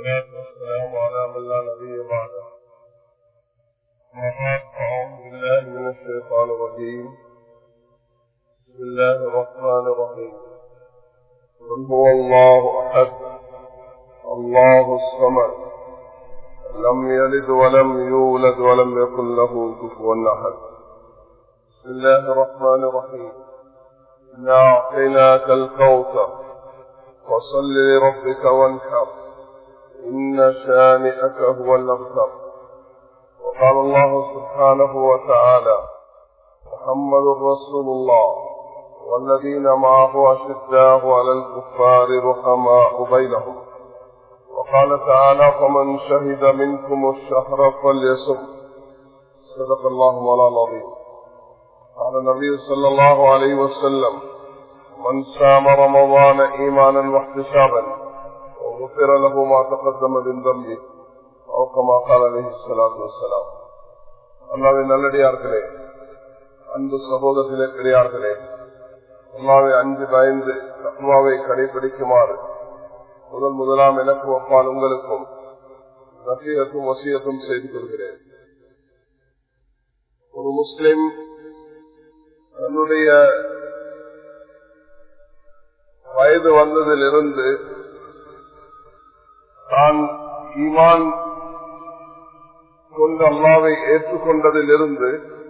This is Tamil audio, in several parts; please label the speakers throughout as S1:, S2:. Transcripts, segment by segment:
S1: والصلاة والسلام على من لا نبي بعده أعوذ بالله من الشيطان الرجيم بسم الله الرحمن الرحيم قل هو الله أحد الله الصمد لم يلد ولم يولد ولم يكن له كفوا أحد بسم الله الرحمن الرحيم إنا أعطيناك الكوثر فصل لربك وانحر إن شانئك هو الأبتر وقال الله سبحانه وتعالى محمد رسول الله والذين معه أشداء على الكفار رحماء بينهم وقال تعالى فمن شهد منكم الشهر فليصم صدق الله مولانا العظيم قال النبي صلى الله عليه وسلم من سام رمضان ايمانا واحتسابا وغفر له ما تقدم من ذنبه او كما قال عليه الصلاه والسلام அல்லாவின் நல்லடியார்களே அன்பு சகோதரத்திலே கிடையார்களே அல்லாவை அஞ்சு பயந்து அல்லாவை கடைபிடிக்குமாறு முதல் முதலாம் எனக்கு ஒப்பால் உங்களுக்கும் நசீகத்தும் வசியத்தும் செய்து கொள்கிறேன் ஒரு முஸ்லிம் தன்னுடைய வயது வந்ததிலிருந்து தான் ஈமான் கொண்ட அல்லாவை ஏற்றுக்கொண்டதிலிருந்து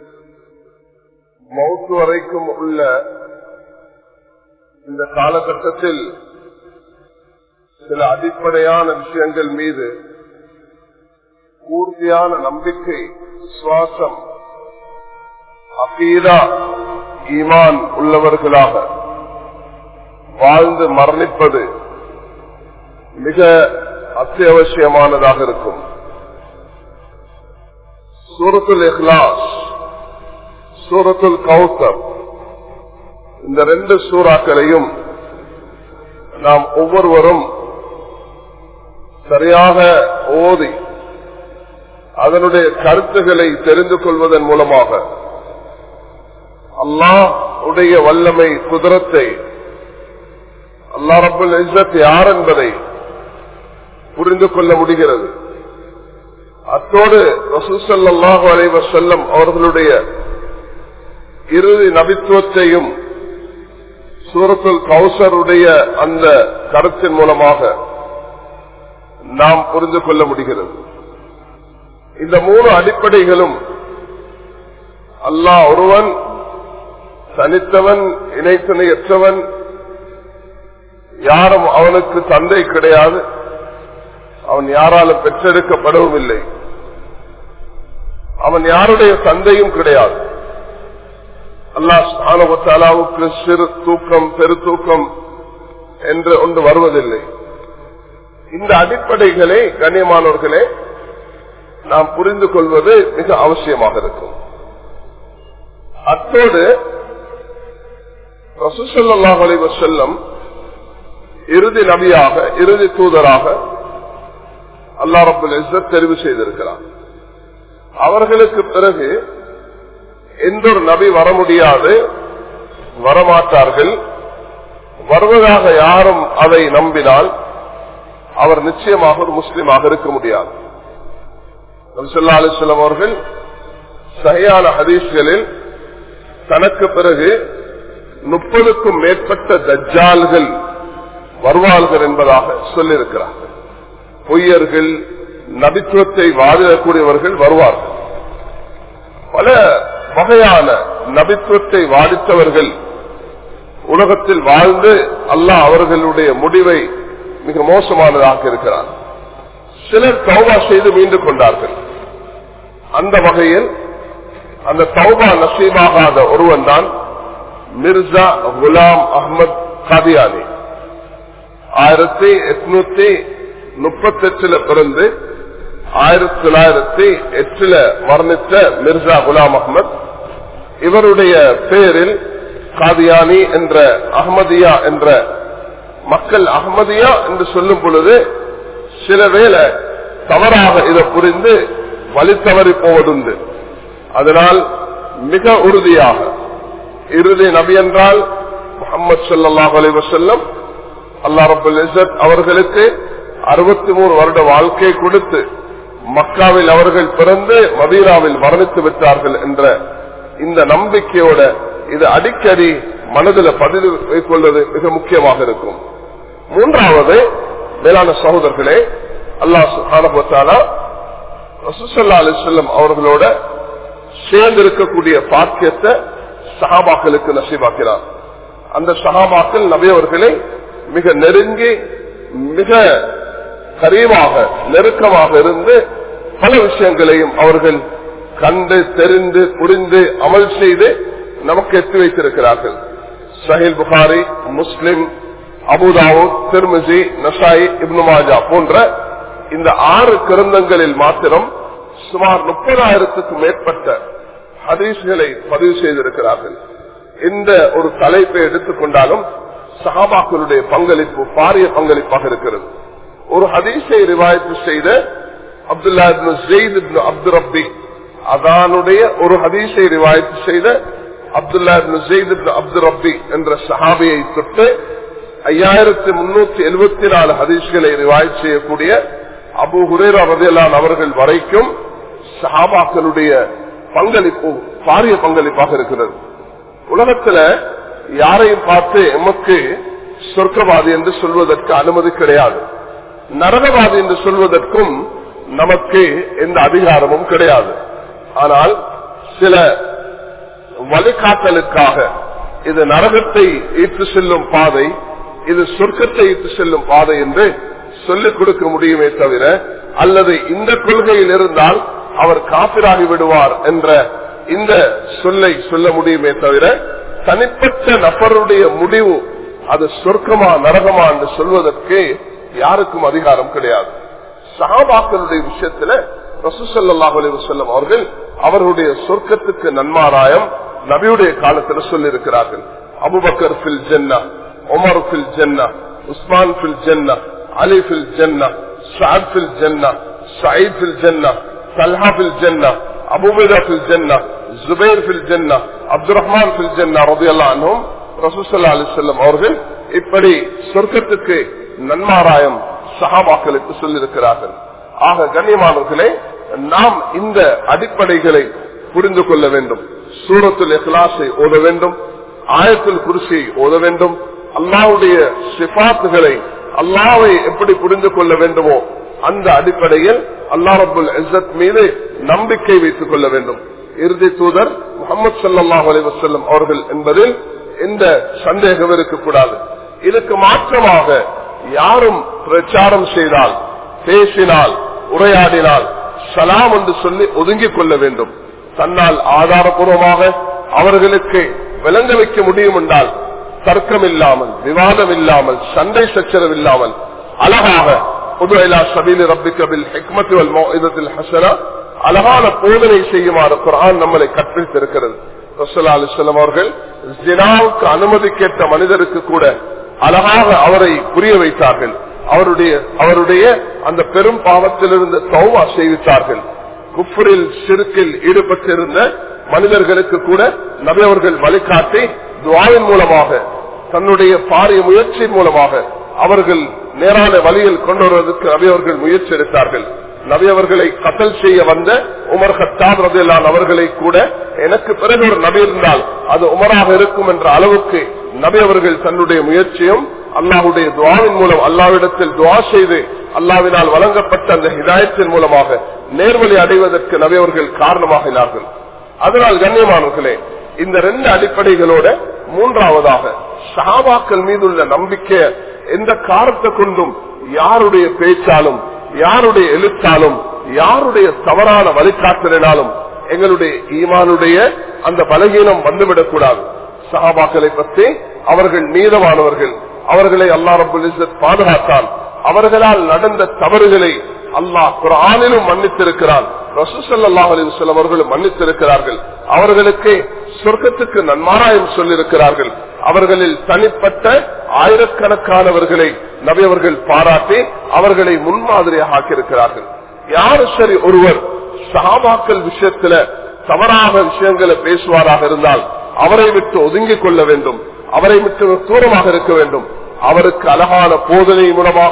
S1: மவுத்து வரைக்கும் உள்ள இந்த காலகட்டத்தில் சில அடிப்படையான விஷயங்கள் மீது பூர்த்தியான நம்பிக்கை விசுவாசம் அகீதா ஈமான் உள்ளவர்களாக வாழ்ந்து மரணிப்பது மிக அத்தியாவசியமானதாக இருக்கும் சூரத்துல் இஹ்லாஸ் சூரத்துல் கௌசர் இந்த ரெண்டு சூறாக்களையும் நாம் ஒவ்வொருவரும் சரியாக ஓதி அதனுடைய கருத்துக்களை தெரிந்து கொள்வதன் மூலமாக அல்லாஹ் உடைய வல்லமை குதிரத்தை அல்லா ரபுல் இஸ்ஸத் யார் என்பதை புரிந்து கொள்ள முடிகிறது அத்தோடு ரசூசல்லாஹு அலைவ செல்லம் அவர்களுடைய இறுதி நபித்துவத்தையும் சூரத்துல் கௌசருடைய அந்த கருத்தின் மூலமாக நாம் புரிந்து கொள்ள முடிகிறது இந்த மூணு அடிப்படைகளும் அல்லாஹ் ஒருவன் தனித்தவன் இணைத்துணையற்றவன் யாரும் அவனுக்கு தந்தை கிடையாது அவன் யாராலும் பெற்றெடுக்கப்படவும் இல்லை அவன் யாருடைய தந்தையும் கிடையாது அல்லாஹாலாவுக்கு சிறு தூக்கம் பெரு தூக்கம் என்று ஒன்று வருவதில்லை இந்த அடிப்படைகளை கண்ணியமானவர்களே நாம் புரிந்து கொள்வது மிக அவசியமாக இருக்கும் அத்தோடு ரசூசல்லாஹ் அலைவர் செல்லம் இறுதி நபியாக இறுதி தூதராக அல்லா ரபுல் இஸ்ஸத் தெரிவு செய்திருக்கிறார் அவர்களுக்கு பிறகு எந்த ஒரு நபி வர முடியாது வரமாட்டார்கள் வருவதாக யாரும் அதை நம்பினால் அவர் நிச்சயமாக ஒரு முஸ்லீமாக இருக்க முடியாது நபிசல்லா அலிஸ்லாம் அவர்கள் சரியான ஹதீஸ்களில் தனக்கு பிறகு முப்பதுக்கும் மேற்பட்ட தஜ்ஜால்கள் வருவார்கள் என்பதாக சொல்லியிருக்கிறார்கள் பொய்யர்கள் நபித்துவத்தை வாதிடக்கூடியவர்கள் வருவார்கள் பல வகையான நபித்துவத்தை வாதித்தவர்கள் உலகத்தில் வாழ்ந்து அல்லாஹ் அவர்களுடைய முடிவை மிக மோசமானதாக இருக்கிறார் சிலர் தௌபா செய்து மீண்டு கொண்டார்கள் அந்த வகையில் அந்த தௌபா நசீபாகாத ஒருவன் தான் மிர்சா குலாம் அஹமத் காதியானி ஆயிரத்தி எட்நூத்தி முப்பத்தி எட்டுல பிறந்து ஆயிரத்தி தொள்ளாயிரத்தி எட்டுல மரணித்த மிர்சா குலாம் அஹமத் இவருடைய பேரில் காதியானி என்ற அஹமதியா என்ற மக்கள் அகமதியா என்று சொல்லும் பொழுது சில வேளை தவறாக இதை புரிந்து வழி தவறி போவதுண்டு அதனால் மிக உறுதியாக இறுதி நபி என்றால் முகமது சல்லாஹ் அலி வசல்லம் அல்லா ரபுல் இசத் அவர்களுக்கு அறுபத்தி மூணு வருட வாழ்க்கை கொடுத்து மக்காவில் அவர்கள் பிறந்து மதீனாவில் மரணித்து விட்டார்கள் என்ற இந்த நம்பிக்கையோட இது அடிக்கடி மனதில் பதிவு கொள்வது மிக முக்கியமாக இருக்கும் மூன்றாவது மேலான சகோதரர்களே அல்லாஹ் சுஹானா ரசூசல்லா அலிசல்லம் அவர்களோட சேர்ந்து இருக்கக்கூடிய பாக்கியத்தை சஹாபாக்களுக்கு நசீபாக்கிறார் அந்த சஹாபாக்கள் நபியவர்களை மிக நெருங்கி மிக கரீவாக நெருக்கமாக இருந்து பல விஷயங்களையும் அவர்கள் கண்டு தெரிந்து புரிந்து அமல் செய்து நமக்கு எத்தி வைத்திருக்கிறார்கள் Sahih Bukhari Muslim Abu Dawood Tirmidhi Nasai Ibn Majah போன்ற இந்த ஆறு கிரந்தங்களில் மாத்திரம் சுமார் முப்பதாயிரத்துக்கும் மேற்பட்ட ஹதீஸ்களை பதிவு செய்திருக்கிறார்கள் இந்த ஒரு தலைப்பை எடுத்துக்கொண்டாலும் சஹாபாக்களுடைய பங்களிப்பு பாரிய பங்களிப்பாக இருக்கிறது ஒரு ஹதீஸை ரிவாயத்து செய்த அப்துல்லா அப்து ரப்பி அதானுடைய ஒரு ஹதீஸை ரிவாயத்து செய்த அப்துல்லா அப்து ரப்பி என்ற சஹாபியை தொட்டு ஐயாயிரத்தி முன்னூத்தி எழுபத்தி நாலு ஹதீஸ்களை ரிவாய் செய்யக்கூடிய அபு ஹுரேரா ரதையலான் அவர்கள் வரைக்கும் சஹாபாக்களுடைய பங்களிப்பு பாரிய பங்களிப்பாக இருக்கிறது உலகத்துல யாரையும் பார்த்து எமக்கு சொர்க்கவாதி என்று சொல்வதற்கு அனுமதி கிடையாது நரகவாதி என்று சொல்வதற்கும் நமக்கு எந்த அதிகாரமும் கிடையாது ஆனால் சில வழிகாட்டலுக்காக இது நரகத்தை ஈட்டு செல்லும் பாதை இது சொர்க்கத்தை ஈட்டு செல்லும் பாதை என்று சொல்லிக் கொடுக்க முடியுமே தவிர அல்லது இந்த கொள்கையில் இருந்தால் அவர் காப்பிராகி விடுவார் என்ற இந்த சொல்லை சொல்ல முடியுமே தவிர தனிப்பட்ட நபருடைய முடிவு அது சொர்க்கமா நரகமா என்று சொல்வதற்கு யாருக்கும் அதிகாரம் கிடையாது சகாபாக்களுடைய விஷயத்துல ரசூசல்லாஹ் அலிவசல்லம் அவர்கள் அவர்களுடைய சொர்க்கத்துக்கு நன்மாராயம் நபியுடைய காலத்தில் சொல்லியிருக்கிறார்கள் அபுபக்கர் பில் ஜென்னா உமர் பில் ஜென்னா உஸ்மான் பில் ஜென்னா அலி பில் ஜென்னா ஷாத் பில் ஜென்னா சயீத் பில் ஜென்னா சல்ஹா பில் ஜென்னா அபுபேதா பில் ஜென்னா ஜுபைர் பில் ஜென்னா அப்துல் ரஹ்மான் பில் ஜென்னா ரபியல்லா அனும் ரசூசல்லா அலிசல்லம் அவர்கள் இப்படி சொர்க்கத்துக்கு நன்மாராயம் சகாபாக்களுக்கு சொல்லியிருக்கிறார்கள் ஆக கண்ணியமானவர்களே நாம் இந்த அடிப்படைகளை புரிந்து கொள்ள வேண்டும் சூரத்துல் இஹ்லாஸை ஓத வேண்டும் ஆயத்துல் குருசியை ஓத வேண்டும் அல்லாவுடைய சிபாத்துகளை அல்லாவை எப்படி புரிந்து கொள்ள வேண்டுமோ அந்த அடிப்படையில் அல்லா ரபுல் இசத் மீது நம்பிக்கை வைத்துக் கொள்ள வேண்டும் இறுதி தூதர் முகமது சல்லாஹ் அலிவசல்லம் அவர்கள் என்பதில் எந்த சந்தேகம் இருக்கக்கூடாது இதுக்கு மாற்றமாக யாரும் பிரச்சாரம் செய்தால் பேசினால் உரையாடினால் சலாம் என்று சொல்லி ஒதுங்கிக் கொள்ள வேண்டும் தன்னால் ஆதாரபூர்வமாக அவர்களுக்கு விளங்க வைக்க முடியும் என்றால் தர்க்கம் இல்லாமல் விவாதம் இல்லாமல் சண்டை சச்சரவு இல்லாமல் அழகாக புதுவைலா சபீல் ரப்பிகபில் ஹெக்மத்தில் ஹசனா அழகான போதனை செய்யுமாறு குரான் நம்மளை கற்பித்திருக்கிறது ரசல்லா அலிஸ்லாம் அவர்கள் ஜினாவுக்கு அனுமதி கேட்ட மனிதருக்கு கூட அழகாக அவரை புரிய வைத்தார்கள் அவருடைய அவருடைய அந்த பெரும் பாவத்திலிருந்து தௌவா செய்வித்தார்கள் குஃபரில் சிறுக்கில் ஈடுபட்டிருந்த மனிதர்களுக்கு கூட நபியவர்கள் வழிகாட்டி துவாவின் மூலமாக தன்னுடைய பாரிய முயற்சியின் மூலமாக அவர்கள் நேரான வழியில் கொண்டு வருவதற்கு நபியவர்கள் முயற்சி எடுத்தார்கள் நபியவர்களை கத்தல் செய்ய வந்த உமர் ஹத்தாப் ரதிலான் அவர்களை கூட எனக்கு பிறகு ஒரு நபி இருந்தால் அது உமராக இருக்கும் என்ற அளவுக்கு நபி அவர்கள் தன்னுடைய முயற்சியும் அல்லாஹுடைய துவாவின் மூலம் அல்லாவிடத்தில் துவா செய்து அல்லாவினால் வழங்கப்பட்ட அந்த ஹிதாயத்தின் மூலமாக நேர்வழி அடைவதற்கு நபியவர்கள் காரணமாகினார்கள் அதனால் கண்ணியமானவர்களே இந்த ரெண்டு அடிப்படைகளோட மூன்றாவதாக ஷாபாக்கள் மீதுள்ள நம்பிக்கை எந்த காரத்தை கொண்டும் யாருடைய பேச்சாலும் யாருடைய எழுத்தாலும் யாருடைய தவறான வழிகாட்டலினாலும் எங்களுடைய ஈமானுடைய அந்த பலகீனம் வந்துவிடக்கூடாது சஹாபாக்களை பற்றி அவர்கள் நீதமானவர்கள் அவர்களை அல்லா ரபுல் பாதுகாத்தான் அவர்களால் நடந்த தவறுகளை அல்லாஹ் குரானிலும் மன்னித்திருக்கிறான் ரசூசல்லாஹ் அலிவசல்லம் அவர்களும் மன்னித்திருக்கிறார்கள் அவர்களுக்கு சொர்க்கத்துக்கு நன்மாராயம் சொல்லியிருக்கிறார்கள் அவர்களில் தனிப்பட்ட ஆயிரக்கணக்கானவர்களை நபியவர்கள் பாராட்டி அவர்களை முன்மாதிரியாக ஆக்கியிருக்கிறார்கள் யாரு சரி ஒருவர் சகாபாக்கள் விஷயத்துல தவறாக விஷயங்களை பேசுவாராக இருந்தால் அவரை விட்டு ஒதுங்கிக் கொள்ள வேண்டும் அவரை விட்டு தூரமாக இருக்க வேண்டும் அவருக்கு அழகான போதனை மூலமாக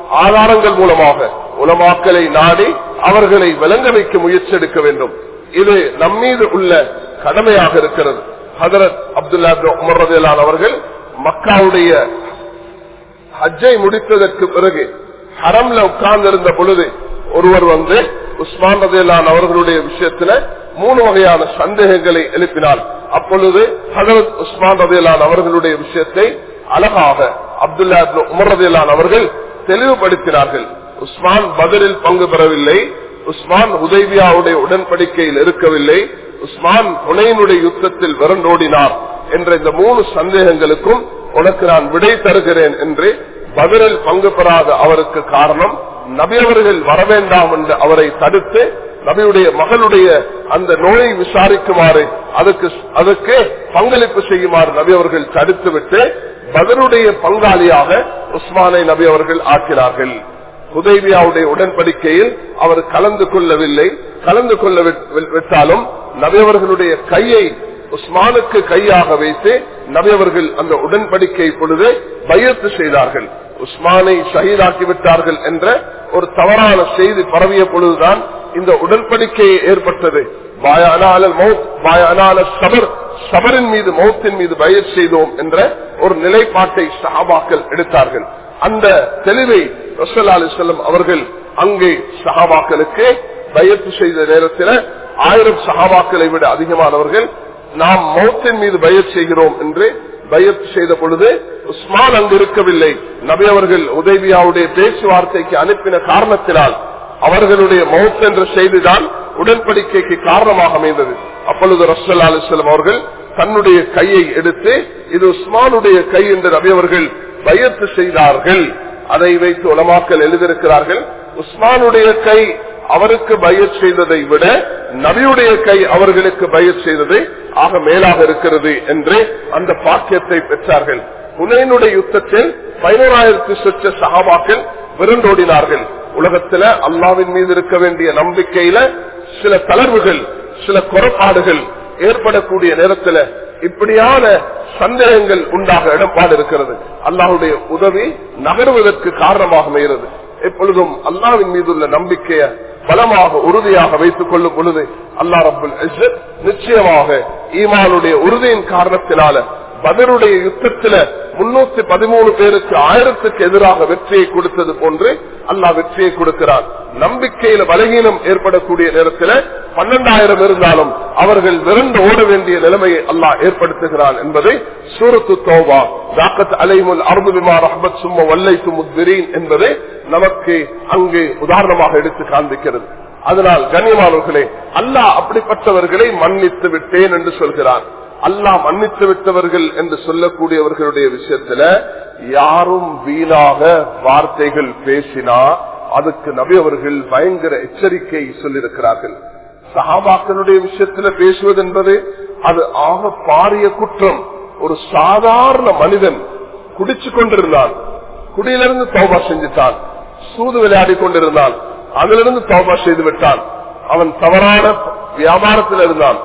S1: ஆதாரங்கள் மூலமாக உலமாக்களை நாடி அவர்களை விளங்க வைக்க முயற்சி எடுக்க வேண்டும் இது நம்மீது உள்ள கடமையாக இருக்கிறது ஹதரத் அப்துல்லா உமர் ரதிலான் அவர்கள் மக்காவுடைய ஹஜ்ஜை முடித்ததற்கு பிறகு ஹரம்ல உட்கார்ந்திருந்த பொழுது ஒருவர் வந்து உஸ்மான் ரதிலான் அவர்களுடைய விஷயத்துல மூணு வகையான சந்தேகங்களை எழுப்பினார் அப்பொழுது ஹதரத் உஸ்மான் ரதிலான் அவர்களுடைய விஷயத்தை அழகாக அப்துல்லா உமர் ரதிலான் அவர்கள் தெளிவுபடுத்தினார்கள் உஸ்மான் பதிலில் பங்கு பெறவில்லை உஸ்மான் உதய்வியாவுடைய உடன்படிக்கையில் இருக்கவில்லை உஸ்மான் புனையினுடைய யுத்தத்தில் விரண்டோடினார் என்ற இந்த மூணு சந்தேகங்களுக்கும் உனக்கு நான் விடை தருகிறேன் என்று பதிலில் பங்கு பெறாத அவருக்கு காரணம் நபியவர்கள் வரவேண்டாம் என்று அவரை தடுத்து நபியுடைய மகளுடைய அந்த நோயை விசாரிக்குமாறு அதுக்கு அதுக்கு பங்களிப்பு செய்யுமாறு நபி அவர்கள் தடுத்துவிட்டு பதிலுடைய பங்காளியாக உஸ்மானை நபி அவர்கள் ஆக்கினார்கள் உதய்வியாவுடைய உடன்படிக்கையில் அவர் கலந்து கொள்ளவில்லை கலந்து கொள்ள விட்டாலும் நபியவர்களுடைய கையை உஸ்மானுக்கு கையாக வைத்து நபியவர்கள் அந்த உடன்படிக்கை பொழுது பயத்து செய்தார்கள் உஸ்மானை ஷஹீதாக்கி விட்டார்கள் என்ற ஒரு தவறான செய்தி பரவிய பொழுதுதான் இந்த உடன்படிக்கை ஏற்பட்டது சபர் சபரின் மீது மௌத்தின் மீது பயர் செய்தோம் என்ற ஒரு நிலைப்பாட்டை சஹாபாக்கள் எடுத்தார்கள் அந்த தெளிவை ரசல் அலி செல்லம் அவர்கள் அங்கே சஹாபாக்களுக்கு பயத்து செய்த நேரத்தில் ஆயிரம் சஹாபாக்களை விட அதிகமானவர்கள் நாம் மௌத்தின் மீது பயர் செய்கிறோம் என்று பயத்து செய்த பொழுது உஸ்மான் அங்கு இருக்கவில்லை நபி அவர்கள் உதவியாவுடைய பேச்சுவார்த்தைக்கு அனுப்பின காரணத்தினால் அவர்களுடைய மௌத் என்ற செய்திதான் உடன்படிக்கைக்கு காரணமாக அமைந்தது அப்பொழுது ரசல் அலிஸ்லாம் அவர்கள் தன்னுடைய கையை எடுத்து இது உஸ்மானுடைய கை என்று நபி அவர்கள் பயத்து செய்தார்கள் அதை வைத்து உலமாக்கல் எழுதியிருக்கிறார்கள் உஸ்மானுடைய கை அவருக்கு பயத் செய்ததை விட நபியுடைய கை அவர்களுக்கு பயத் செய்தது ஆக மேலாக இருக்கிறது என்று அந்த பாக்கியத்தை பெற்றார்கள் புனேனுடைய யுத்தத்தில் பதினோராயிரத்தி சொச்ச சகாபாக்கள் விருந்தோடினார்கள் உலகத்துல அல்லாவின் மீது இருக்க வேண்டிய நம்பிக்கையில சில தளர்வுகள் சில குறைபாடுகள் ஏற்படக்கூடிய நேரத்தில் இப்படியான சந்தேகங்கள் உண்டாக இடப்பாடு இருக்கிறது அல்லாஹுடைய உதவி நகர்வதற்கு காரணமாக அமைகிறது எப்பொழுதும் அல்லாவின் மீதுள்ள நம்பிக்கையை பலமாக உறுதியாக வைத்துக் கொள்ளும் பொழுது அல்லா ரபுல் நிச்சயமாக ஈமானுடைய உறுதியின் காரணத்தினால பதிலுடைய யுத்தத்தில முன்னூத்தி பதிமூணு பேருக்கு ஆயிரத்துக்கு எதிராக வெற்றியை கொடுத்தது போன்று அல்லா வெற்றியை கொடுக்கிறார் நம்பிக்கையில பலகீனம் ஏற்படக்கூடிய நேரத்தில் பன்னெண்டாயிரம் இருந்தாலும் அவர்கள் விரண்டு ஓட வேண்டிய நிலைமையை அல்லாஹ் ஏற்படுத்துகிறான் என்பதை சூரத்து தோவா தாக்கத் அலைமுல் அருதுமா ரஹபத் சும்மா வல்லைத்து முத்விரீன் என்பதை நமக்கு அங்கு உதாரணமாக எடுத்து காண்பிக்கிறது அதனால் கண்ணியமானவர்களே அல்லாஹ் அப்படிப்பட்டவர்களை மன்னித்து விட்டேன் என்று சொல்கிறான் அல்லாஹ் மன்னித்து விட்டவர்கள் என்று சொல்லக்கூடியவர்களுடைய விஷயத்துல யாரும் வீணாக வார்த்தைகள் பேசினா அதுக்கு நபி அவர்கள் பயங்கர எச்சரிக்கை சொல்லியிருக்கிறார்கள் சஹாபாக்களுடைய விஷயத்துல பேசுவது என்பது அது ஆக பாரிய குற்றம் ஒரு சாதாரண மனிதன் குடிச்சு கொண்டிருந்தான் குடியிலிருந்து தௌபா செஞ்சுட்டான் சூது விளையாடி கொண்டிருந்தான் அதிலிருந்து தௌபா செய்து விட்டான் அவன் தவறான வியாபாரத்தில் இருந்தான்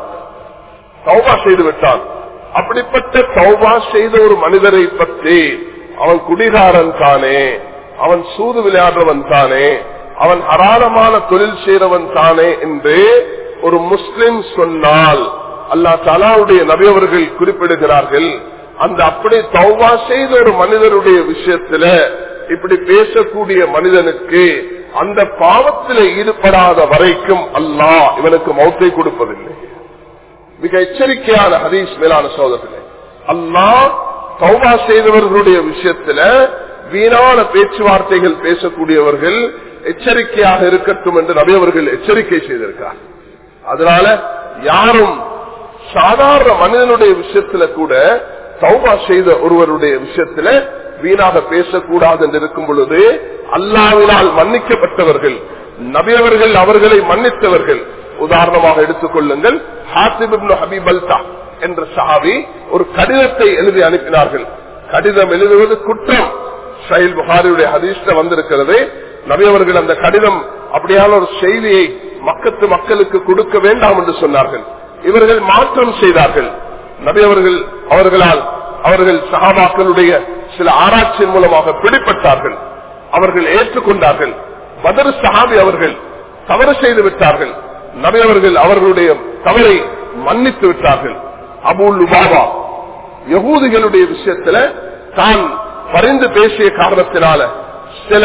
S1: தௌபா செய்து விட்டான் அப்படிப்பட்ட தௌபா செய்த ஒரு மனிதரை பற்றி அவன் குடிகாரன் தானே அவன் சூது விளையாடுறவன் தானே அவன் அராளமான தொழில் செய்றவன் தானே என்று ஒரு முஸ்லிம் சொன்னால் அல்லா தலாவுடைய நபியவர்கள் குறிப்பிடுகிறார்கள் அந்த அப்படி தௌபா செய்த ஒரு மனிதனுடைய விஷயத்துல இப்படி பேசக்கூடிய மனிதனுக்கு அந்த பாவத்தில் ஈடுபடாத வரைக்கும் அல்லாஹ் இவனுக்கு மௌத்தை கொடுப்பதில்லை மிக எச்சரிக்கையான ஹதீஸ் மேலான சோதர்களே அல்லாஹ் தௌபா செய்தவர்களுடைய விஷயத்துல வீணான பேச்சுவார்த்தைகள் பேசக்கூடியவர்கள் எச்சரிக்கையாக இருக்கட்டும் என்று நபியவர்கள் எச்சரிக்கை செய்திருக்கிறார் அதனால யாரும் சாதாரண மனிதனுடைய விஷயத்துல கூட தௌபா செய்த ஒருவருடைய விஷயத்துல வீணாக பேசக்கூடாது என்று இருக்கும் பொழுது அல்லாவினால் மன்னிக்கப்பட்டவர்கள் நபியவர்கள் அவர்களை மன்னித்தவர்கள் உதாரணமாக எடுத்துக் கொள்ளுங்கள் ஹபீப் அல்தா என்ற சாவி ஒரு கடிதத்தை எழுதி அனுப்பினார்கள் கடிதம் எழுதுவது குற்றம் சயில் புகாரியுடைய ஹதீஷ்ட வந்திருக்கிறது நபியவர்கள் அந்த கடிதம் அப்படியான ஒரு செய்தியை மக்கத்து மக்களுக்கு கொடுக்க வேண்டாம் என்று சொன்னார்கள் இவர்கள் மாற்றம் செய்தார்கள் நபியவர்கள் அவர்களால் அவர்கள் சகாபாக்களுடைய சில ஆராய்ச்சியின் மூலமாக பிடிப்பட்டார்கள் அவர்கள் ஏற்றுக்கொண்டார்கள் பதர் சஹாபி அவர்கள் தவறு செய்து விட்டார்கள் நபி அவர்கள் அவர்களுடைய தவறை மன்னித்து விட்டார்கள் அபுல் லுபாபா யகூதிகளுடைய விஷயத்துல தான் பரிந்து பேசிய காரணத்தினால சில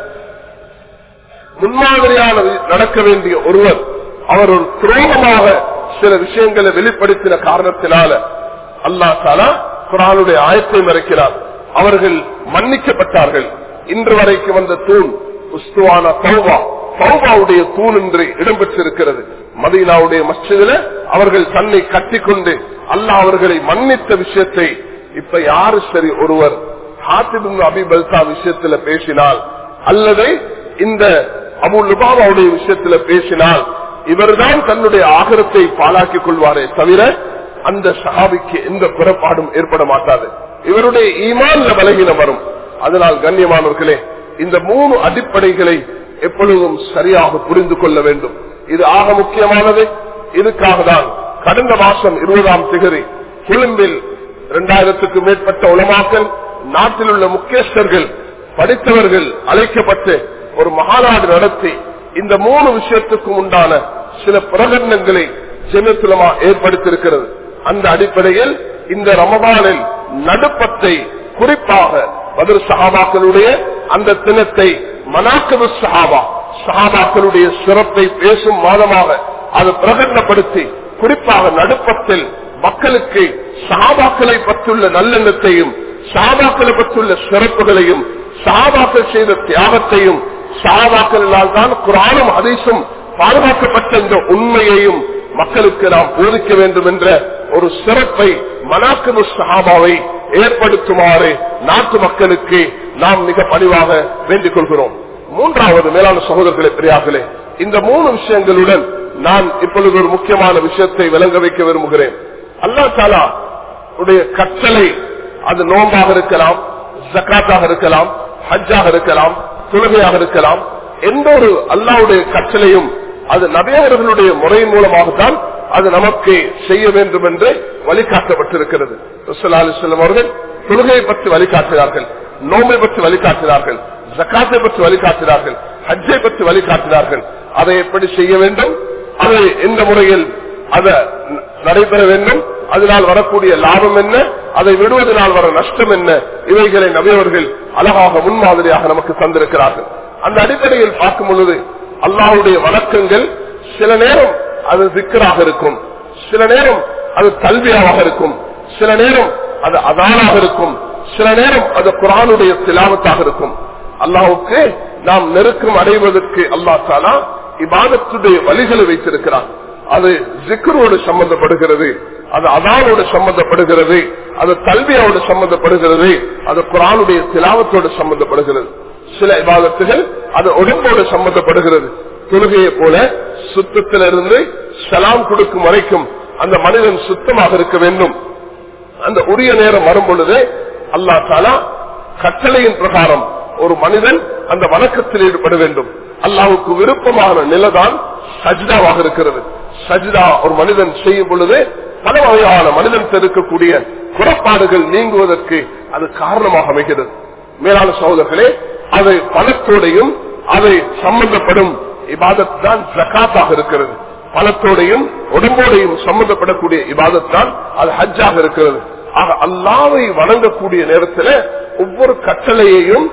S1: முன்மாதிரியான நடக்க வேண்டிய ஒருவர் அவர் ஒரு துரோகமாக சில விஷயங்களை வெளிப்படுத்தின காரணத்தினால அல்லா தாலா குரானுடைய ஆயத்தை மறைக்கிறார் அவர்கள் மன்னிக்கப்பட்டார்கள் இன்று வரைக்கும் வந்த தூண் உஸ்துவான தௌபா தௌபாவுடைய தூண் என்று இடம்பெற்றிருக்கிறது மதீனாவுடைய மஸ்ஜிதில அவர்கள் தன்னை கட்டிக்கொண்டு அல்லாஹ் அவர்களை மன்னித்த விஷயத்தை இப்ப யாரு சரி ஒருவர் ஹாத்திபு அபிபல்சா விஷயத்துல பேசினால் அல்லது இந்த அபு லுபாவாவுடைய விஷயத்துல பேசினால் இவர்தான் தன்னுடைய ஆகரத்தை பாலாக்கிக் கொள்வாரே தவிர அந்த சஹாபிக்கு எந்த புறப்பாடும் ஏற்பட மாட்டாது இவருடைய ஈமான்ல பலகீனம் வரும் அதனால் கண்ணியமானவர்களே இந்த மூணு அடிப்படைகளை எப்பொழுதும் சரியாக புரிந்து கொள்ள வேண்டும் இது ஆக முக்கியமானது இதுக்காக தான் கடந்த மாசம் இருபதாம் திகதி கொழும்பில் இரண்டாயிரத்துக்கு மேற்பட்ட உலமாக்கல் நாட்டில் உள்ள முக்கியஸ்தர்கள் படித்தவர்கள் அழைக்கப்பட்டு ஒரு மகாநாடு நடத்தி இந்த மூணு விஷயத்துக்கும் உண்டான சில பிரகடனங்களை ஜெனத்துலமா ஏற்படுத்தியிருக்கிறது அந்த அடிப்படையில் இந்த ரமபானில் நடுப்பத்தை குறிப்பாக பதில் சஹாபாக்களுடைய அந்த தினத்தை மனாக்கது சஹாபா சஹாபாக்களுடைய சிறப்பை பேசும் மாதமாக அது பிரகடனப்படுத்தி குறிப்பாக நடுப்பத்தில் மக்களுக்கு சஹாபாக்களை பற்றியுள்ள நல்லெண்ணத்தையும் சாபாக்களை பற்றியுள்ள சிறப்புகளையும் சாபாக்கள் செய்த தியாகத்தையும் சாபாக்களால் தான் குரானும் ஹதீஸும் பாதுகாக்கப்பட்ட இந்த உண்மையையும் மக்களுக்கு நாம் போதிக்க வேண்டும் என்ற ஒரு சிறப்பை மனாக்கபு சஹாபாவை ஏற்படுத்துமாறு நாட்டு மக்களுக்கு நாம் மிக பணிவாக வேண்டிக் கொள்கிறோம் மூன்றாவது மேலான சகோதரர்களை பெரியார்களே இந்த மூணு விஷயங்களுடன் நான் இப்பொழுது ஒரு முக்கியமான விஷயத்தை விளங்க வைக்க விரும்புகிறேன் அல்லா தாலா உடைய கட்டளை அது நோம்பாக இருக்கலாம் ஜக்காத்தாக இருக்கலாம் ஹஜ்ஜாக இருக்கலாம் தொழுகையாக இருக்கலாம் எந்த ஒரு அல்லாவுடைய கட்டளையும் அது நபியவர்களுடைய முறை மூலமாகத்தான் அது நமக்கு செய்ய வேண்டும் என்று வழிகாட்டப்பட்டிருக்கிறது செல்லம் அவர்கள் தொழுகையை பற்றி வழிகாட்டினார்கள் நோம்பை பற்றி வழிகாட்டினார்கள் ஜக்காத்தை பற்றி வழிகாட்டினார்கள் ஹஜ்ஜை பற்றி வழிகாட்டினார்கள் அதை எப்படி செய்ய வேண்டும் அதை எந்த முறையில் அதை நடைபெற வேண்டும் அதனால் வரக்கூடிய லாபம் என்ன அதை விடுவதனால் வர நஷ்டம் என்ன இவைகளை நபியவர்கள் அழகாக முன்மாதிரியாக நமக்கு தந்திருக்கிறார்கள் அந்த அடிப்படையில் பார்க்கும் பொழுது அல்லாவுடைய வணக்கங்கள் சில நேரம் அது சிக்கராக இருக்கும் சில நேரம் அது கல்வியாக இருக்கும் சில நேரம் அது அதானாக இருக்கும் சில நேரம் அது குரானுடைய திலாவத்தாக இருக்கும் அல்லாவுக்கு நாம் நெருக்கம் அடைவதற்கு அல்லா தாலா இபாதத்துடைய வழிகளை வைத்திருக்கிறார் அது ஜிக்கரோடு சம்பந்தப்படுகிறது அது அதானோடு சம்பந்தப்படுகிறது அது கல்வியோடு சம்பந்தப்படுகிறது அது குரானுடைய திலாவத்தோடு சம்பந்தப்படுகிறது சில இபாதத்துகள் அது உடம்போடு சம்பந்தப்படுகிறது தொழுகையை போல சுத்தத்திலிருந்து சலாம் கொடுக்கும் வரைக்கும் அந்த மனிதன் சுத்தமாக இருக்க வேண்டும் அந்த உரிய நேரம் வரும் பொழுது அல்லா தாலா கட்டளையின் பிரகாரம் ஒரு மனிதன் அந்த வணக்கத்தில் ஈடுபட வேண்டும் அல்லாவுக்கு விருப்பமான நிலைதான் சஜிதாவாக இருக்கிறது சஜிதா ஒரு மனிதன் செய்யும் பொழுது பல வகையான மனிதன் இருக்கக்கூடிய குறப்பாடுகள் நீங்குவதற்கு அது காரணமாக அமைகிறது மேலான சகோதரர்களே அது பணத்தோடையும் அதை சம்பந்தப்படும் இபாதத் தான் ஜக்காத்தாக இருக்கிறது பணத்தோடையும் உடம்போடையும் சம்பந்தப்படக்கூடிய இபாதத் தான் அது ஹஜ்ஜாக இருக்கிறது ஆக அல்லாவை வணங்கக்கூடிய நேரத்தில் ஒவ்வொரு கட்டளையையும்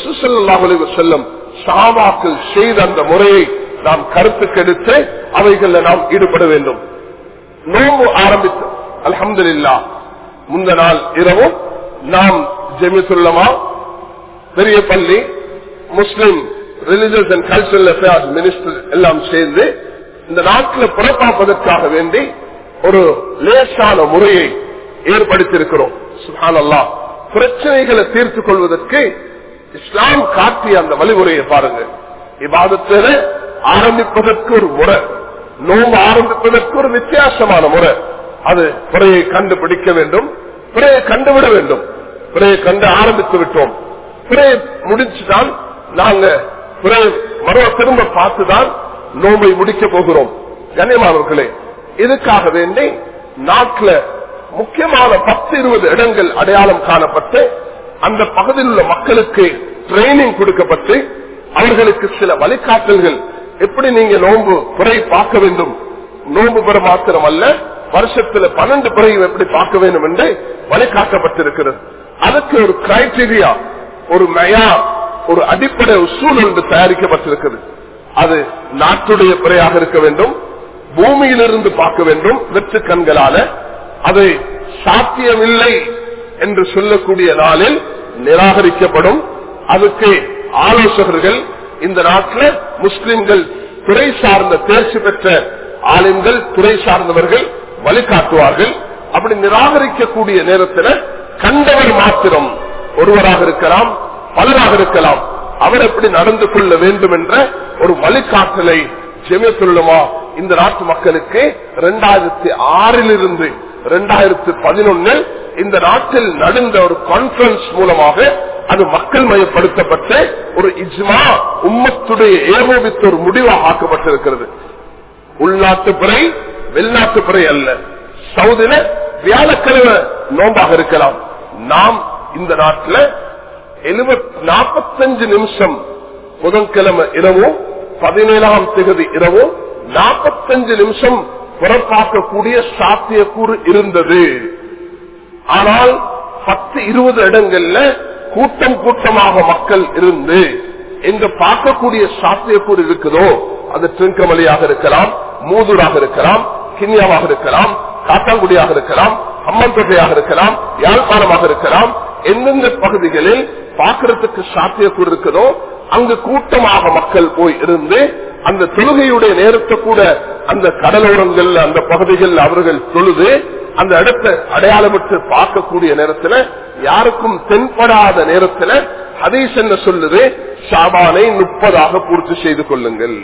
S1: செல்லும் சாபாக்கள் செய்த அந்த முறையை நாம் கருத்துக்கெடுத்து அவைகள்ல நாம் ஈடுபட வேண்டும் நோம்பு ஆரம்பித்து அலமது இல்லா முந்த நாள் இரவும் நாம் ஜெமிசுல்லமா பெரிய பள்ளி Muslim religious and cultural affairs minister எல்லாம் சேர்ந்து இந்த நாட்டில் புறப்பாப்பதற்காக வேண்டி ஒரு லேசான முறையை ஏற்படுத்தியிருக்கிறோம் சுஹான் அல்லா பிரச்சனைகளை தீர்த்துக் கொள்வதற்கு இஸ்லாம் காட்டிய அந்த வழிமுறையை பாருங்க இவ்வாதத்தில் ஆரம்பிப்பதற்கு ஒரு முறை நோம்பு ஆரம்பிப்பதற்கு ஒரு வித்தியாசமான முறை அது குறையை கண்டுபிடிக்க வேண்டும் குறையை கண்டுவிட வேண்டும் குறையை கண்டு ஆரம்பித்து விட்டோம் குறையை முடிச்சுதான் நாங்க குறை மறுவ திரும்ப பார்த்துதான் நோம்பை முடிக்க போகிறோம் கண்ணியமானவர்களே இதுக்காக வேண்டி நாட்டில் முக்கியமான பத்து இருபது இடங்கள் அடையாளம் காணப்பட்டு அந்த பகுதியில் உள்ள மக்களுக்கு ட்ரைனிங் கொடுக்கப்பட்டு அவர்களுக்கு சில வழிகாட்டல்கள் எப்படி நீங்க நோன்பு குறை பார்க்க வேண்டும் நோன்பு பெற மாத்திரம் அல்ல வருஷத்துல பன்னெண்டு பிறையும் எப்படி பார்க்க வேண்டும் என்று வழிகாட்டப்பட்டிருக்கிறது அதுக்கு ஒரு கிரைடீரியா ஒரு மயா ஒரு அடிப்படை உசூல் என்று தயாரிக்கப்பட்டிருக்கிறது அது நாட்டுடைய பிறையாக இருக்க வேண்டும் பூமியிலிருந்து பார்க்க வேண்டும் வெற்று கண்களால அது சாத்தியமில்லை என்று சொல்லக்கூடிய நாளில் நிராகரிக்கப்படும் அதுக்கு ஆலோசகர்கள் இந்த நாட்டில் முஸ்லிம்கள் துறை சார்ந்த தேர்ச்சி பெற்ற ஆலிம்கள் துறை சார்ந்தவர்கள் வழிகாட்டுவார்கள் அப்படி நிராகரிக்கக்கூடிய நேரத்தில் கண்டவர் மாத்திரம் ஒருவராக இருக்கலாம் பலராக இருக்கலாம் அவர் எப்படி நடந்து கொள்ள வேண்டும் என்ற ஒரு வழிகாட்டலை ஜெமியத்துள்ளமா இந்த நாட்டு மக்களுக்கு இரண்டாயிரத்தி ஆறிலிருந்து இரண்டாயிரத்தி பதினொன்னில் இந்த நாட்டில் நடந்த ஒரு கான்பரன்ஸ் மூலமாக அது மக்கள் மயப்படுத்தப்பட்ட ஒரு இஜ்மா உம்மத்துடைய ஏகோபித்த ஒரு முடிவாக ஆக்கப்பட்டிருக்கிறது உள்நாட்டு பிறை வெளிநாட்டு பிறை அல்ல சவுதில வியாழக்கிழமை நோம்பாக இருக்கலாம் நாம் இந்த நாட்டில் நாற்பத்தஞ்சு நிமிஷம் புதன்கிழமை இரவும் பதினேழாம் திகதி இரவும் நாற்பத்தஞ்சு நிமிஷம் புறப்பாக்கக்கூடிய சாத்தியக்கூறு இருந்தது ஆனால் பத்து இருபது இடங்கள்ல கூட்டம் கூட்டமாக மக்கள் இருந்து எங்க பார்க்கக்கூடிய சாத்தியக்கூறு இருக்குதோ அது திருங்கமலியாக இருக்கலாம் மூதூராக இருக்கலாம் கிண்ணியாவாக இருக்கலாம் காத்தாங்குடியாக இருக்கலாம் அம்மன்தொகையாக இருக்கலாம் யாழ்ப்பாணமாக இருக்கலாம் எந்தெந்த பகுதிகளில் பார்க்கறதுக்கு சாத்தியக்கூறு இருக்குதோ அங்கு கூட்டமாக மக்கள் போய் இருந்து அந்த தொழுகையுடைய நேரத்தை கூட அந்த கடலோரங்கள் அந்த பகுதிகள் அவர்கள் தொழுது அந்த இடத்தை அடையாளமிட்டு பார்க்கக்கூடிய நேரத்தில் யாருக்கும் தென்படாத நேரத்தில் ஹதீஸ் என்ன சொல்லுது ஷாபானை முப்பதாக பூர்த்தி செய்து கொள்ளுங்கள்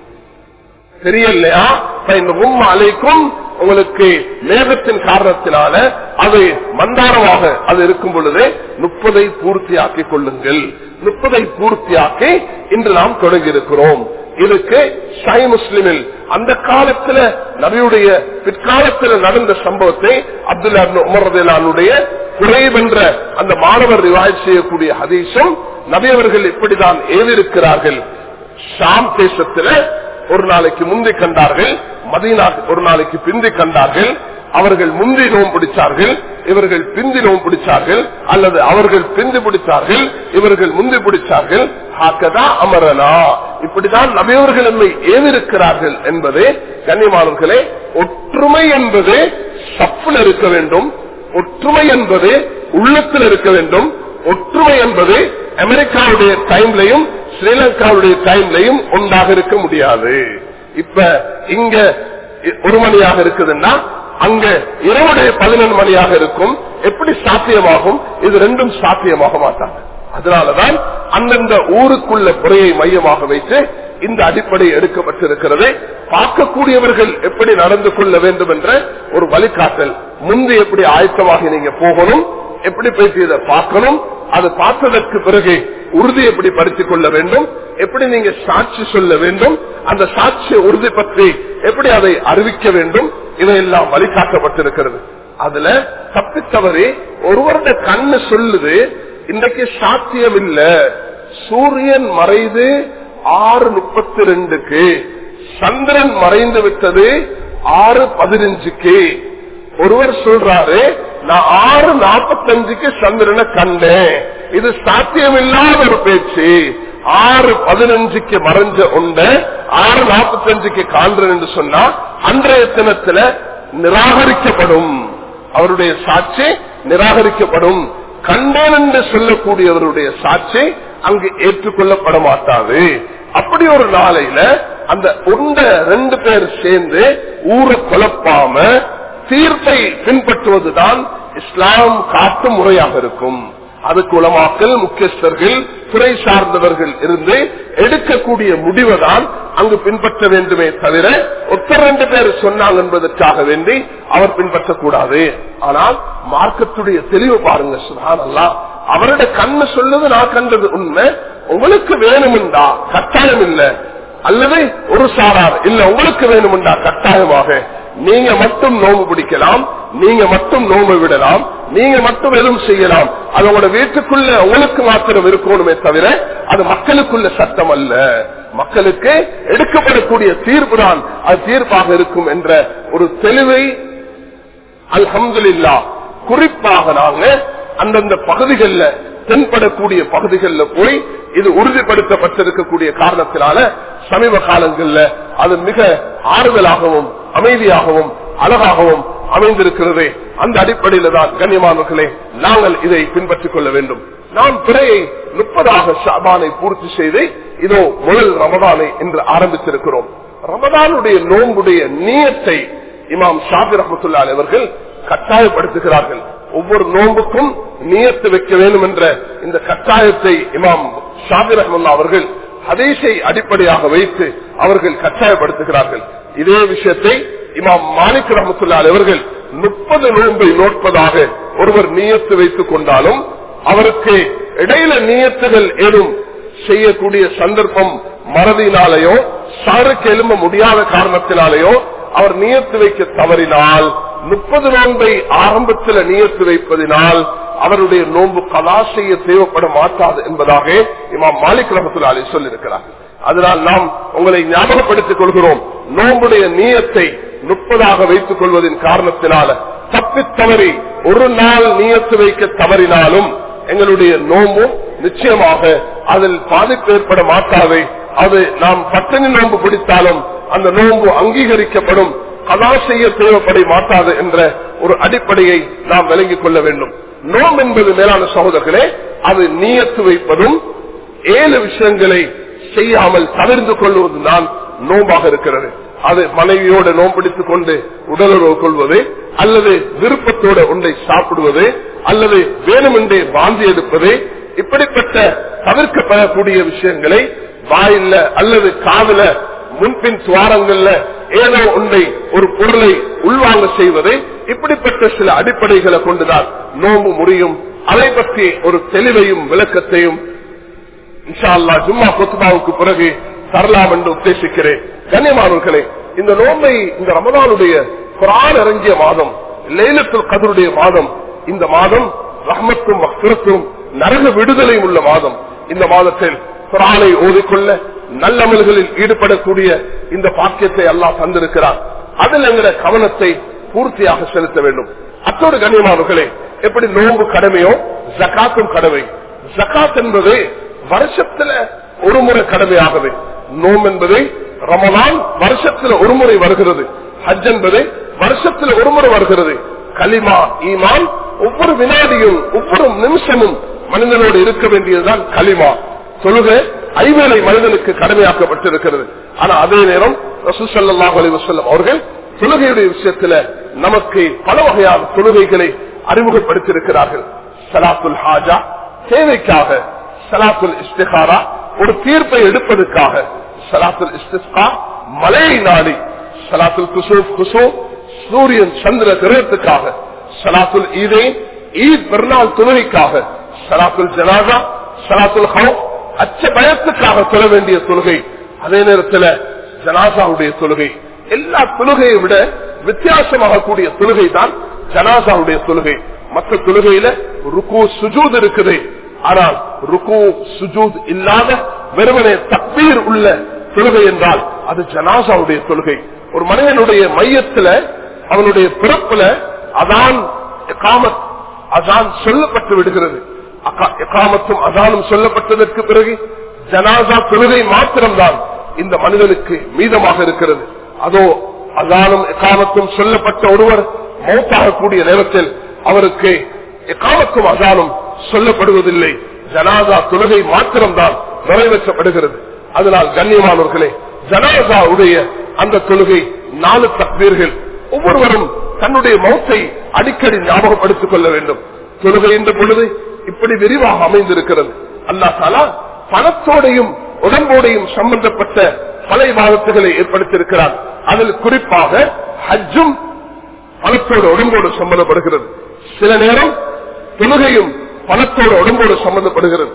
S1: தெரியலையா இந்த உம் அலைக்கும் உங்களுக்கு மேகத்தின் காரணத்தினால அது மந்தாரமாக அது இருக்கும் பொழுது முப்பதை பூர்த்தியாக்கி கொள்ளுங்கள் முப்பதை பூர்த்தியாக்கி இன்று நாம் தொடங்கி இருக்கிறோம் இதுக்கு ஷை முஸ்லிமில் அந்த காலத்துல நபியுடைய பிற்காலத்தில் நடந்த சம்பவத்தை அப்துல்லா உமர்தலானுடைய குறைவென்ற அந்த மாணவர் ரிவாய் செய்யக்கூடிய ஹதீஸும் நபி அவர்கள் இப்படிதான் ஏவிருக்கிறார்கள் ஷாம் தேசத்துல ஒரு நாளைக்கு முந்தி கண்டார்கள் மதீனா ஒரு நாளைக்கு பிந்தி கண்டார்கள் அவர்கள் முந்தி நோம் பிடிச்சார்கள் இவர்கள் பிந்தி நோம் பிடிச்சார்கள் அல்லது அவர்கள் பிந்தி பிடிச்சார்கள் இவர்கள் முந்தி பிடிச்சார்கள் ஆக்கதா அமரனா இப்படிதான் நபியவர்கள் நம்மை ஏவிருக்கிறார்கள் என்பது கண்ணியமானவர்களே ஒற்றுமை என்பது சப்புல இருக்க வேண்டும் ஒற்றுமை என்பது உள்ளத்தில் இருக்க வேண்டும் ஒற்றுமை என்பது அமெரிக்காவுடைய டைம்லையும் ஸ்ரீலங்காவுடைய டைம்லையும் ஒன்றாக இருக்க முடியாது இப்ப இங்க ஒரு மணியாக இருக்குதுன்னா அங்க இரவுடைய பதினொன்று மணியாக இருக்கும் எப்படி சாத்தியமாகும் இது ரெண்டும் சாத்தியமாக மாட்டாங்க அதனாலதான் அந்தந்த ஊருக்குள்ள முறையை மையமாக வைத்து இந்த அடிப்படை எடுக்கப்பட்டிருக்கிறது பார்க்கக்கூடியவர்கள் எப்படி நடந்து கொள்ள வேண்டும் என்ற ஒரு வழிகாட்டல் முந்தி எப்படி ஆயத்தமாக நீங்க போகணும் எப்படி போயிட்டு இதை பார்க்கணும் அது பார்த்ததற்கு பிறகு உறுதி எப்படி படுத்திக் கொள்ள வேண்டும் எப்படி நீங்க சாட்சி சொல்ல வேண்டும் அந்த சாட்சியை உறுதி பற்றி எப்படி அதை அறிவிக்க வேண்டும் இதையெல்லாம் வழிகாட்டப்பட்டிருக்கிறது அதுல தப்பி தவறி ஒருவருடைய கண்ணு சொல்லுது இன்றைக்கு சாத்தியம் இல்ல சூரியன் மறைந்து ஆறு முப்பத்தி ரெண்டுக்கு சந்திரன் மறைந்து விட்டது ஆறு பதினஞ்சுக்கு ஒருவர் சொல்றாரு நான் ஆறு நாற்பத்தஞ்சுக்கு சந்திரனை கண்டேன் இது சாத்தியமில்லாத ஒரு பேச்சு ஆறு பதினஞ்சுக்கு மறைஞ்ச உண்ட ஆறு நாற்பத்தஞ்சுக்கு காண்றேன் என்று சொன்னா அன்றைய தினத்துல நிராகரிக்கப்படும் அவருடைய சாட்சி நிராகரிக்கப்படும் கண்டேன் என்று சொல்லக்கூடியவருடைய சாட்சி அங்கு ஏற்றுக்கொள்ளப்பட மாட்டாது அப்படி ஒரு நாளையில அந்த உண்ட ரெண்டு பேர் சேர்ந்து ஊரை குழப்பாம தீர்ப்பை பின்பற்றுவதுதான் இஸ்லாம் காட்டும் முறையாக இருக்கும் அதுக்கு உலமாக்கல் முக்கியஸ்தர்கள் துறை சார்ந்தவர்கள் இருந்து எடுக்கக்கூடிய முடிவை தான் அங்கு பின்பற்ற வேண்டுமே தவிர ஒத்தர் ரெண்டு பேர் சொன்னாங்க என்பதற்காக வேண்டி அவர் பின்பற்றக்கூடாது ஆனால் மார்க்கத்துடைய தெளிவு பாருங்க சுதான் அல்லா அவருடைய கண்ணு சொல்லுது நான் கண்டது உண்மை உங்களுக்கு வேணுமெண்டா கட்டாயம் இல்லை அல்லது ஒரு சாரார் இல்ல உங்களுக்கு வேணுமெண்டா கட்டாயமாக நீங்க மட்டும் நோம்பு பிடிக்கலாம் நீங்க மட்டும் நோம்பு விடலாம் நீங்க மட்டும் எதுவும் செய்யலாம் அது உங்களோட வீட்டுக்குள்ள உங்களுக்கு மாத்திரம் இருக்கணுமே தவிர அது மக்களுக்குள்ள சட்டம் அல்ல மக்களுக்கு எடுக்கப்படக்கூடிய தீர்ப்பு தான் அது தீர்ப்பாக இருக்கும் என்ற ஒரு தெளிவை அல்ஹம்துலில்லா குறிப்பாக நாங்க அந்தந்த பகுதிகளில் தென்படக்கூடிய பகுதிகளில் போய் இது உறுதிப்படுத்தப்பட்டிருக்கக்கூடிய காரணத்தினால சமீப காலங்களில் அது மிக ஆறுதலாகவும் அமைதியாகவும் அழகாகவும் அமைந்திருக்கிறது அந்த அடிப்படையில தான் கண்ணியமானவர்களே நாங்கள் இதை பின்பற்றிக் கொள்ள வேண்டும் நாம் பிறையை முப்பதாக ஷாபானை பூர்த்தி செய்து இதோ முதல் ரமதானை என்று ஆரம்பித்திருக்கிறோம் ரமதானுடைய நோன்புடைய நீயத்தை இமாம் ஷாபி ரஹமத்துல்லா அவர்கள் கட்டாயப்படுத்துகிறார்கள் ஒவ்வொரு நோன்புக்கும் நியத்து வைக்க வேண்டும் என்ற இந்த கட்டாயத்தை இமாம் ஷாபி ரஹமுல்லா அவர்கள் ஹதீஸை அடிப்படையாக வைத்து அவர்கள் கட்டாயப்படுத்துகிறார்கள் இதே விஷயத்தை இமாம் மாலிக் ரஹமத்துல்லா அவர்கள் முப்பது நோன்பை நோட்பதாக ஒருவர் நியத்து வைத்துக் கொண்டாலும் அவருக்கு இடையில நியத்துகள் ஏதும் செய்யக்கூடிய சந்தர்ப்பம் மறதியினாலேயோ சாருக்கு எழும்ப முடியாத காரணத்தினாலேயோ அவர் நியத்து வைக்க தவறினால் முப்பது நோன்பை ஆரம்பத்தில் நியத்து வைப்பதினால் அவருடைய நோன்பு கலா செய்ய தேவைப்பட மாட்டாது என்பதாக இமாம் மாலிக் ரஹத்துல் அலி சொல்லியிருக்கிறார் அதனால் நாம் உங்களை ஞாபகப்படுத்திக் கொள்கிறோம் நோன்புடைய நீயத்தை முப்பதாக வைத்துக் கொள்வதன் காரணத்தினால தப்பி தவறி ஒரு நாள் நீயத்து வைக்க தவறினாலும் எங்களுடைய நோம்பும் நிச்சயமாக அதில் பாதிப்பு ஏற்பட மாட்டாது அது நாம் பட்டணி நோன்பு பிடித்தாலும் அந்த நோன்பு அங்கீகரிக்கப்படும் கதா செய்ய தேவைப்பட மாட்டாது என்ற ஒரு அடிப்படையை நாம் விளங்கிக் கொள்ள வேண்டும் நோம் என்பது மேலான சகோதரர்களே அது நீயத்து வைப்பதும் ஏழு விஷயங்களை செய்யாமல் தவிர்த்து கொள்வதுதான் நோம்பாக இருக்கிறது அது மனைவியோட நோம்பிடித்துக் கொண்டு உடலுறவு கொள்வது அல்லது விருப்பத்தோட ஒன்றை சாப்பிடுவது அல்லது வேணுமென்றே வாந்தி எடுப்பது இப்படிப்பட்ட தவிர்க்கப்படக்கூடிய விஷயங்களை வாயில்ல அல்லது காதல முன்பின் துவாரங்கள்ல ஏதோ ஒன்றை ஒரு பொருளை உள்வாங்க செய்வது இப்படிப்பட்ட சில அடிப்படைகளை கொண்டுதான் நோம்பு முடியும் அதை பற்றி ஒரு தெளிவையும் விளக்கத்தையும் இன்ஷால்லா ஜும்மா கொத்துபாவுக்கு பிறகு தரலாம் என்று உத்தேசிக்கிறேன் கண்ணியமானவர்களே இந்த நோம்பை இந்த ரமதானுடைய குரான் இறங்கிய மாதம் லைலத்துல் கதருடைய மாதம் இந்த மாதம் ரஹ்மத்தும் மக்ரத்தும் நரக விடுதலையும் உள்ள மாதம் இந்த மாதத்தில் குரானை ஓதிக்கொள்ள நல்லமல்களில் ஈடுபடக்கூடிய இந்த பாக்கியத்தை அல்லாஹ் தந்திருக்கிறார் அதில் எங்கிற கவனத்தை பூர்த்தியாக செலுத்த வேண்டும் அத்தோடு கண்ணியமானவர்களே எப்படி நோன்பு கடமையோ ஜக்காத்தும் கடமை ஜக்காத் என்பது வருஷத்துல ஒரு முறை கடமையாகவே நோம் என்பது ரமலான் வருஷத்துல ஒரு முறை வருகிறது ஹஜ் என்பது வருஷத்துல ஒரு முறை வருகிறது கலிமா ஈமான் ஒவ்வொரு வினாடியும் ஒவ்வொரு நிமிஷமும் மனிதனோடு இருக்க வேண்டியதுதான் கலிமா தொழுக ஐவேளை மனிதனுக்கு கடமையாக்கப்பட்டிருக்கிறது ஆனா அதே நேரம் ரசூசல்லாஹ் அலி வசல்லம் அவர்கள் தொழுகையுடைய விஷயத்துல நமக்கு பல வகையான தொழுகைகளை அறிமுகப்படுத்தியிருக்கிறார்கள் சலாத்துல் ஹாஜா தேவைக்காக சலாத்துல் இஸ்திகாரா ஒரு தீர்ப்பை எடுப்பதற்காக சலாத்துல் இஸ்திஸ்கா மலையை நாடி சலாத்துல் குசூப் குசூ சூரியன் சந்திர கிரகத்துக்காக சலாத்துல் ஈதே ஈத் பெருநாள் தொழுகைக்காக சலாத்துல் ஜனாதா சலாத்துல் ஹவு அச்ச பயத்துக்காக தொழ வேண்டிய தொழுகை அதே நேரத்தில் ஜனாசாவுடைய தொழுகை எல்லா தொழுகையை விட வித்தியாசமாக கூடிய தொழுகை தான் ஜனாசாவுடைய தொழுகை மற்ற தொழுகையில ருக்கு சுஜூத் இருக்குது ஆனால் ருக்கு சுஜூத் இல்லாத வெறுமனே தப்பீர் உள்ள தொழுகை என்றால் அது ஜனாசாவுடைய தொழுகை ஒரு மனிதனுடைய மையத்துல அவனுடைய பிறப்புல அதான் காமத் அதான் சொல்லப்பட்டு விடுகிறது எக்காமத்தும் அதானும் சொல்லப்பட்டதற்கு பிறகு ஜனாசா தொழுகை மாத்திரம்தான் இந்த மனிதனுக்கு மீதமாக இருக்கிறது அதோ அதானும் எக்காமத்தும் சொல்லப்பட்ட ஒருவர் மௌத்தாகக்கூடிய நேரத்தில் அவருக்கு எக்காமத்தும் அதானும் சொல்லப்படுவதில்லை ஜனாதா தொழுகை மாத்திரம்தான் நிறைவேற்றப்படுகிறது அதனால் கண்ணியமானவர்களே ஜனாதாவுடைய அந்த தொழுகை நாலு தக்பீர்கள் ஒவ்வொருவரும் தன்னுடைய மௌத்தை அடிக்கடி ஞாபகப்படுத்திக் கொள்ள வேண்டும் தொழுகை என்ற பொழுது இப்படி விரிவாக அமைந்திருக்கிறது அல்லா தாலா பணத்தோடையும் உடம்போடையும் சம்பந்தப்பட்ட பல விவாதத்துகளை ஏற்படுத்தியிருக்கிறார் அதில் குறிப்பாக ஹஜ்ஜும் பணத்தோடு உடம்போடு சம்பந்தப்படுகிறது சில நேரம் தொழுகையும் பணத்தோடு உடம்போடு சம்பந்தப்படுகிறது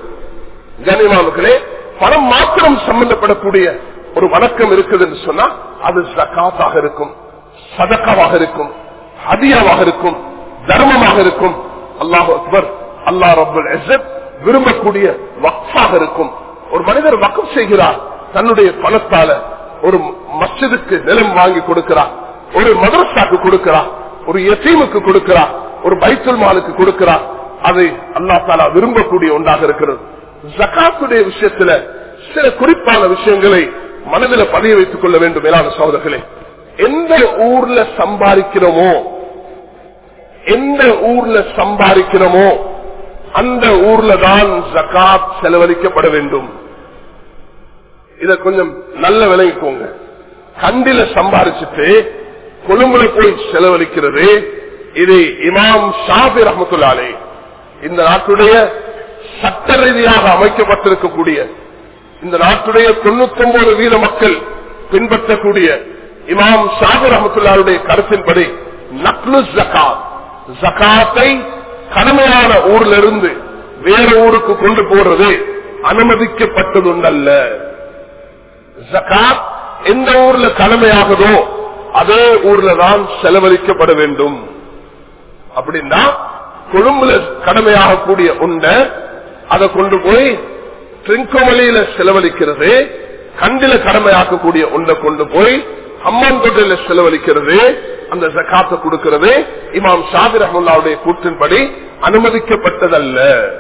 S1: கனிமாவுகளே பணம் மாத்திரம் சம்பந்தப்படக்கூடிய ஒரு வணக்கம் இருக்குது என்று சொன்னா அது ஜக்காத்தாக இருக்கும் சதக்காவாக இருக்கும் ஹதியாவாக இருக்கும் தர்மமாக இருக்கும் அல்லாஹ் அக்பர் அல்லாஹ் ரபுல் விரும்பக்கூடிய வக்ஃபாக இருக்கும் ஒரு மனிதர் வக்கம் செய்கிறார் தன்னுடைய பணத்தால ஒரு மஸ்ஜிதுக்கு நிலம் வாங்கி கொடுக்கிறார் ஒரு மதரசாக்கு கொடுக்கிறார் ஒரு எத்தீமுக்கு கொடுக்கிறார் ஒரு பைத்துல் மாலுக்கு கொடுக்கிறார் அதை அல்லா தாலா விரும்பக்கூடிய ஒன்றாக இருக்கிறது ஜக்காத்துடைய விஷயத்துல சில குறிப்பான விஷயங்களை மனதில் பதிய வைத்துக் கொள்ள வேண்டும் மேலான சோதர்களே எந்த ஊர்ல சம்பாதிக்கிறோமோ எந்த ஊர்ல சம்பாதிக்கிறோமோ அந்த ஊர்ல தான் ஜக்காத் செலவழிக்கப்பட வேண்டும் இத கொஞ்சம் நல்ல விளங்கிக்கோங்க கண்டில சம்பாதிச்சுட்டு கொழும்புல போய் செலவழிக்கிறது இது இமாம் ஷாபி ரஹமத்துல்லாலே இந்த நாட்டுடைய சட்ட ரீதியாக அமைக்கப்பட்டிருக்கக்கூடிய இந்த நாட்டுடைய தொண்ணூத்தி ஒன்பது வீத மக்கள் பின்பற்றக்கூடிய இமாம் ஷாபி ரஹமத்துல்லாருடைய கருத்தின்படி நக்லு ஜக்காத் ஜக்காத்தை கடமையான ஊர்ல இருந்து வேற ஊருக்கு கொண்டு போறது அனுமதிக்கப்பட்டதுண்டல்ல ஜக்காத் எந்த ஊர்ல கடமையாகுதோ அதே ஊர்ல தான் செலவழிக்கப்பட வேண்டும் அப்படின்னா கொழும்புல கடமையாகக்கூடிய உண்ட அதை கொண்டு போய் திருக்கோமலையில செலவழிக்கிறது கண்டில கடமையாக்கக்கூடிய உண்டை கொண்டு போய் அம்மான் தொட்டில செலவழிக்கிறது அந்த ஜக்காத்தை கொடுக்கிறது இமாம் ஷாபிர் அஹமுல்லாவுடைய கூற்றின்படி அனுமதிக்கப்பட்டதல்ல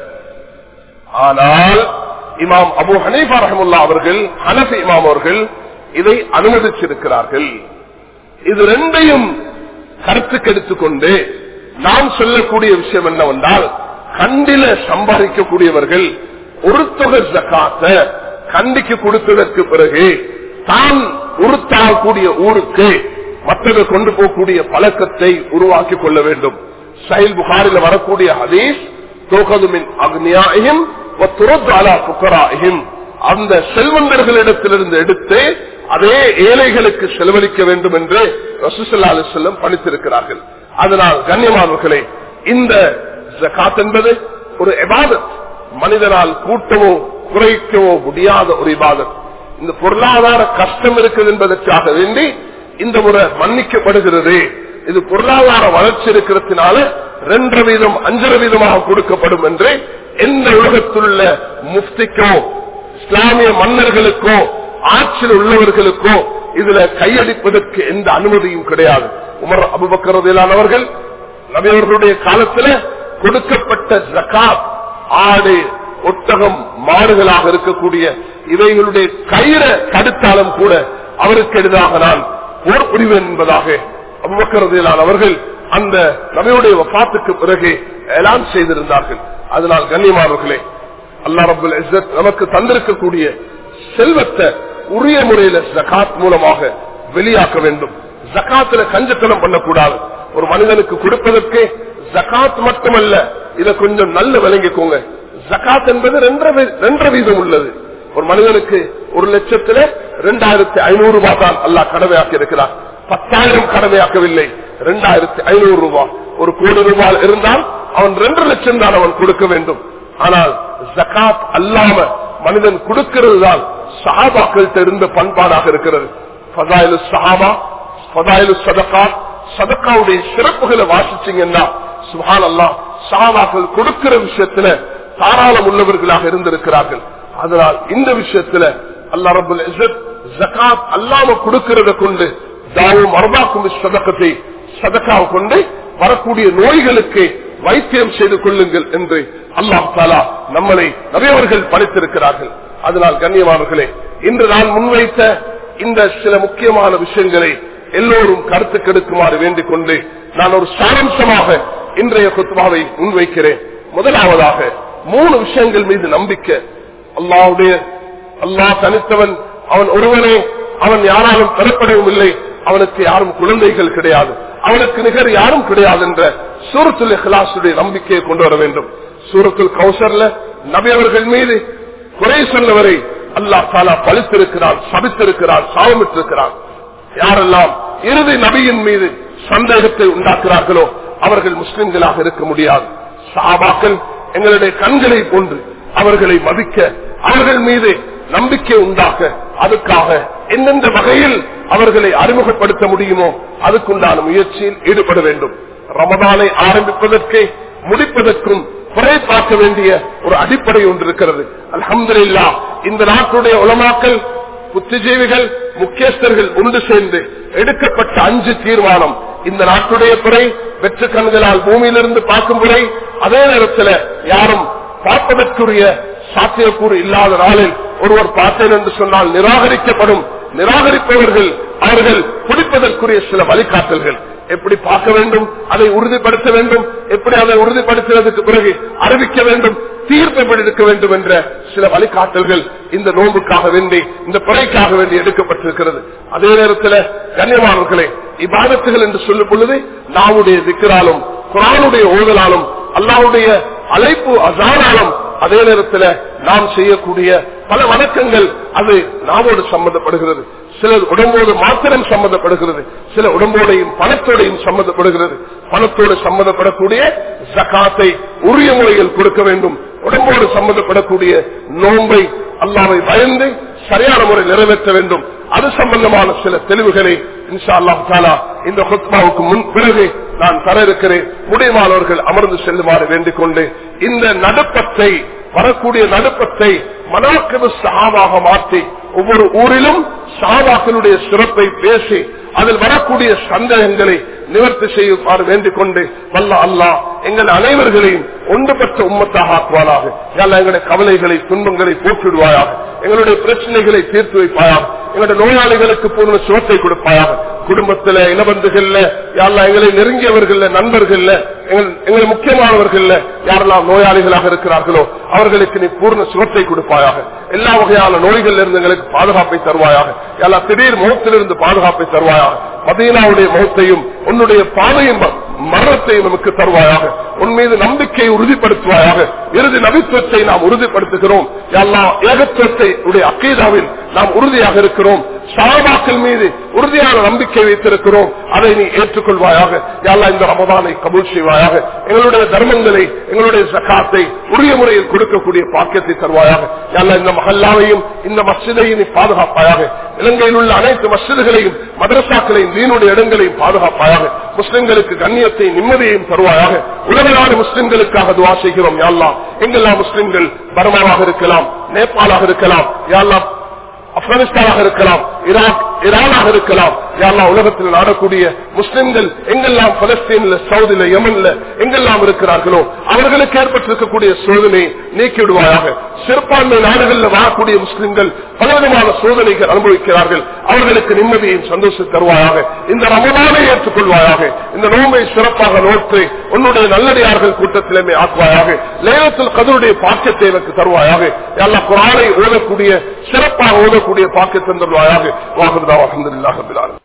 S1: ஆனால் இமாம் அபு ஹனீஃபா ரஹமுல்லா அவர்கள் ஹனஃபி இமாம் அவர்கள் இதை அனுமதிச்சிருக்கிறார்கள் இது ரெண்டையும் கருத்துக்கு எடுத்துக்கொண்டு நாம் சொல்லக்கூடிய விஷயம் என்னவென்றால் கண்டில சம்பாதிக்கக்கூடியவர்கள் ஒரு தொகை ஜக்காத்த கண்டிக்கு கொடுத்ததற்கு பிறகு தான் உறுத்தாகக்கூடிய ஊருக்கு மற்றதை கொண்டு போகக்கூடிய பழக்கத்தை உருவாக்கி கொள்ள வேண்டும் சைல் புகாரில் வரக்கூடிய ஹதீஸ் தோகதுமின் அக்னியாயும் அந்த செல்வந்தர்களிடத்திலிருந்து எடுத்து அதே ஏழைகளுக்கு செலவழிக்க வேண்டும் என்று ரசூசல்லா அலிசல்லம் பணித்திருக்கிறார்கள் அதனால் கண்ணியமானவர்களே இந்த ஜகாத் என்பது ஒரு எபாதத் மனிதனால் கூட்டவோ குறைக்கவோ முடியாத ஒரு இபாதத் இந்த பொருளாதார கஷ்டம் இருக்குது என்பதற்காக வேண்டி இந்த முறை மன்னிக்கப்படுகிறது இது பொருளாதார வளர்ச்சி இருக்கிறதுனால ரெண்டரை வீதம் அஞ்சரை வீதமாக கொடுக்கப்படும் என்று எந்த உலகத்தில் உள்ள முஃப்திக்கோ இஸ்லாமிய மன்னர்களுக்கோ ஆட்சியில் உள்ளவர்களுக்கோ இதுல கையடிப்பதற்கு எந்த அனுமதியும் கிடையாது உமர் அபுபக்கரதிலானவர்கள் நபியவர்களுடைய காலத்துல கொடுக்கப்பட்ட ஜக்காத் ஆடு ஒட்டகம் மாடுகளாக இருக்கக்கூடிய இவைகளுடைய கயிறை தடுத்தாலும் கூட அவருக்கு எதிராக நான் போர் புரிவேன் என்பதாக அபுபக்கரதிலான் அவர்கள் அந்த நபியுடைய வப்பாத்துக்கு பிறகு எலான் செய்திருந்தார்கள் அதனால் கண்ணியமானவர்களே அல்லா ரபுல் இஸ்ஸத் நமக்கு தந்திருக்கக்கூடிய செல்வத்தை உரிய முறையில ஜகாத் மூலமாக வெளியாக்க வேண்டும் ஜக்காத்துல கஞ்சத்தனம் பண்ணக்கூடாது ஒரு மனிதனுக்கு கொடுப்பதற்கு ஜகாத் மட்டுமல்ல இதை கொஞ்சம் நல்ல விளங்கிக்கோங்க ஜகாத் என்பது ரெண்டரை வீதம் உள்ளது ஒரு மனிதனுக்கு ஒரு லட்சத்துல ரெண்டாயிரத்தி ஐநூறு ரூபாய் தான் அல்லா கடமையாக்கி இருக்கிறார் பத்தாயிரம் கடமையாக்கவில்லை ரெண்டாயிரத்தி ஐநூறு ரூபாய் ஒரு கோடி ரூபாய் இருந்தால் அவன் ரெண்டு லட்சம் தான் அவன் கொடுக்க வேண்டும் ஆனால் ஜகாத் அல்லாம மனிதன் கொடுக்கிறது தான் சஹாபாக்கள் இருந்த பண்பாடாக இருக்கிறது ஃபதாயிலு சஹாபா ஃபதாயிலு சதகா சதக்காவுடைய சிறப்புகளை வாசிச்சீங்கன்னா சுஹான் அல்லா சஹாபாக்கள் கொடுக்கிற விஷயத்துல தாராளம் உள்ளவர்களாக இருந்திருக்கிறார்கள் அதனால் இந்த விஷயத்துல அல்லா ரபுல் ஜகாத் அல்லாம கொடுக்கிறத கொண்டு தாவும் மரபாக்கும் சதக்கத்தை சதக்காவை கொண்டு வரக்கூடிய நோய்களுக்கு வைத்தியம் செய்து கொள்ளுங்கள் என்று அல்லாஹ் தாலா நம்மளை நிறையவர்கள் படைத்திருக்கிறார்கள் அதனால் கண்ணியமானவர்களே இன்று நான் முன்வைத்த இந்த சில முக்கியமான விஷயங்களை எல்லோரும் கருத்து கெடுக்குமாறு வேண்டிக் கொண்டு நான் ஒரு சாரம்சமாக இன்றைய குத்மாவை முன்வைக்கிறேன் முதலாவதாக மூணு விஷயங்கள் மீது நம்பிக்கை அல்லாவுடைய அல்லாஹ் தனித்தவன் அவன் ஒருவனே அவன் யாராலும் பெறப்படவும் இல்லை அவனுக்கு யாரும் குழந்தைகள் கிடையாது அவனுக்கு நிகர் யாரும் கிடையாது என்ற சூரத்துல் இஹ்லாசுடைய நம்பிக்கையை கொண்டு வர வேண்டும் சூரத்துல் கௌசர்ல நபியவர்கள் மீது குறை சொன்னவரை அல்லாஹ் தாலா பழித்திருக்கிறான் சபித்திருக்கிறான் சாபமிட்டிருக்கிறான் யாரெல்லாம் இறுதி நபியின் மீது சந்தேகத்தை உண்டாக்குறார்களோ அவர்கள் முஸ்லிம்களாக இருக்க முடியாது சாபாக்கள் எங்களுடைய கண்களை போன்று அவர்களை மதிக்க அவர்கள் மீது நம்பிக்கை உண்டாக்க அதுக்காக எந்தெந்த வகையில் அவர்களை அறிமுகப்படுத்த முடியுமோ அதுக்குண்டான முயற்சியில் ஈடுபட வேண்டும் ரமதானை ஆரம்பிப்பதற்கு முடிப்பதற்கும் குறை பார்க்க வேண்டிய ஒரு அடிப்படை ஒன்று இருக்கிறது அல்ஹம்துலில்லா இந்த நாட்டுடைய உலமாக்கல் புத்திஜீவிகள் முக்கியஸ்தர்கள் ஒன்று சேர்ந்து எடுக்கப்பட்ட அஞ்சு தீர்மானம் இந்த நாட்டுடைய குறை வெற்று கண்களால் பூமியிலிருந்து பார்க்கும் முறை அதே நேரத்தில் யாரும் பார்ப்பதற்குரிய சாத்தியக்கூறு இல்லாத நாளில் ஒருவர் பார்த்தேன் என்று சொன்னால் நிராகரிக்கப்படும் நிராகரிப்பவர்கள் அவர்கள் குடிப்பதற்குரிய சில வழிகாட்டல்கள் எப்படி பார்க்க வேண்டும் அதை உறுதிப்படுத்த வேண்டும் எப்படி அதை உறுதிப்படுத்தினதுக்கு பிறகு அறிவிக்க வேண்டும் தீர்ப்பு எப்படி எடுக்க வேண்டும் என்ற சில வழிகாட்டல்கள் இந்த நோன்புக்காக வேண்டி இந்த பிறைக்காக வேண்டி எடுக்கப்பட்டிருக்கிறது அதே நேரத்தில் கண்ணியமானவர்களே இபாதத்துகள் என்று சொல்லும் பொழுது நாவுடைய திக்கராலும் குரானுடைய ஓதலாலும் அல்லாவுடைய அழைப்பு அசானாலும் அதே நேரத்தில் நாம் செய்யக்கூடிய பல வணக்கங்கள் அது நாவோடு சம்பந்தப்படுகிறது சிலர் உடம்போடு மாத்திரம் சம்பந்தப்படுகிறது சில உடம்போடையும் பணத்தோடையும் சம்பந்தப்படுகிறது பணத்தோடு சம்பந்தப்படக்கூடிய ஜக்காத்தை உரிய முறையில் கொடுக்க வேண்டும் உடம்போடு சம்பந்தப்படக்கூடிய நோன்பை அல்லாவை பயந்து சரியான முறை நிறைவேற்ற வேண்டும் அது சம்பந்தமான சில தெளிவுகளை இன்ஷா அல்லாஹ் தாலா இந்த ஹுத்மாவுக்கு முன் பிறகு நான் தர இருக்கிறேன் முடியமானவர்கள் அமர்ந்து செல்லுமாறு வேண்டிக் கொண்டு இந்த நடுப்பத்தை வரக்கூடிய நடுப்பத்தை மனாக்கது சாவாக மாற்றி ஒவ்வொரு ஊரிலும் சாவாக்களுடைய சிறப்பை பேசி அதில் வரக்கூடிய சந்தேகங்களை நிவர்த்தி செய்யுமாறு வேண்டிக் கொண்டு வல்ல அல்லா எங்கள் அனைவர்களையும் ஒன்றுபட்ட உம்மத்தாக ஆக்குவானாக யாழ்லா எங்களுடைய கவலைகளை துன்பங்களை போக்கிடுவாயாக எங்களுடைய பிரச்சனைகளை தீர்த்து வைப்பாயாக எங்களுடைய நோயாளிகளுக்கு பூர்ண சுகத்தை கொடுப்பாயாக குடும்பத்துல இனபந்துகள்ல யாரெல்லாம் எங்களை நெருங்கியவர்கள நண்பர்கள்ல எங்களை முக்கியமானவர்கள்ல யாரெல்லாம் நோயாளிகளாக இருக்கிறார்களோ அவர்களுக்கு நீ பூர்ண சுகத்தை கொடுப்பாயாக எல்லா வகையான நோய்கள் இருந்து எங்களுக்கு பாதுகாப்பை தருவாயாக எல்லா திடீர் முகத்திலிருந்து பாதுகாப்பை தருவாயாக மதீனாவுடைய முகத்தையும் உன்னுடைய பாதையும் மரணத்தையும் நமக்கு தருவாயாக உன் மீது நம்பிக்கையை உறுதிப்படுத்துவாயாக இறுதி நபித்துவத்தை நாம் உறுதிப்படுத்துகிறோம் எல்லா ஏகத்துவத்தை உடைய அக்கீதாவில் நாம் உறுதியாக இருக்கிறோம் சாபாக்கள் மீது உறுதியான நம்பிக்கை வைத்திருக்கிறோம் அதை நீ ஏற்றுக்கொள்வாயாக யாரா இந்த ரமதானை கபூல் செய்வாயாக எங்களுடைய தர்மங்களை எங்களுடைய சக்காத்தை உரிய முறையில் கொடுக்கக்கூடிய பாக்கியத்தை தருவாயாக யாரா இந்த மகல்லாவையும் இந்த மசிதையும் நீ பாதுகாப்பாயாக இலங்கையில் உள்ள அனைத்து மசிதுகளையும் மதரசாக்களையும் வீணுடைய இடங்களையும் பாதுகாப்பாயாக முஸ்லிம்களுக்கு கண்ணியத்தை நிம்மதியையும் தருவாயாக உலக நாடு முஸ்லிம்களுக்காக துவா செய்கிறோம் யாழ்லா எங்கெல்லாம் முஸ்லிம்கள் பர்மாவாக இருக்கலாம் நேபாளாக இருக்கலாம் யாழ்லா ஆப்கானிஸ்தானாக இருக்கலாம் ஈராக் ஈரானாக இருக்கலாம் யாரெல்லாம் உலகத்தில் நாடக்கூடிய முஸ்லிம்கள் எங்கெல்லாம் பலஸ்தீன்ல சவுதியில யமன்ல எங்கெல்லாம் இருக்கிறார்களோ அவர்களுக்கு ஏற்பட்டிருக்கக்கூடிய சோதனை நீக்கிவிடுவாயாக சிறுபான்மை நாடுகளில் வாழக்கூடிய முஸ்லிம்கள் பலவிதமான சோதனைகள் அனுபவிக்கிறார்கள் அவர்களுக்கு நிம்மதியும் சந்தோஷம் தருவாயாக இந்த ரமதானை ஏற்றுக்கொள்வாயாக இந்த நோம்பை சிறப்பாக நோற்று உன்னுடைய நல்லடியார்கள் கூட்டத்திலுமே ஆக்குவாயாக லேலத்தில் கதருடைய பாக்கியத்தை எனக்கு தருவாயாக எல்லா குரானை ஓதக்கூடிய சிறப்பாக ஓதக்கூடிய பாக்கியத்தை தருவாயாக வாகுதா அஹமதுல்லாஹ்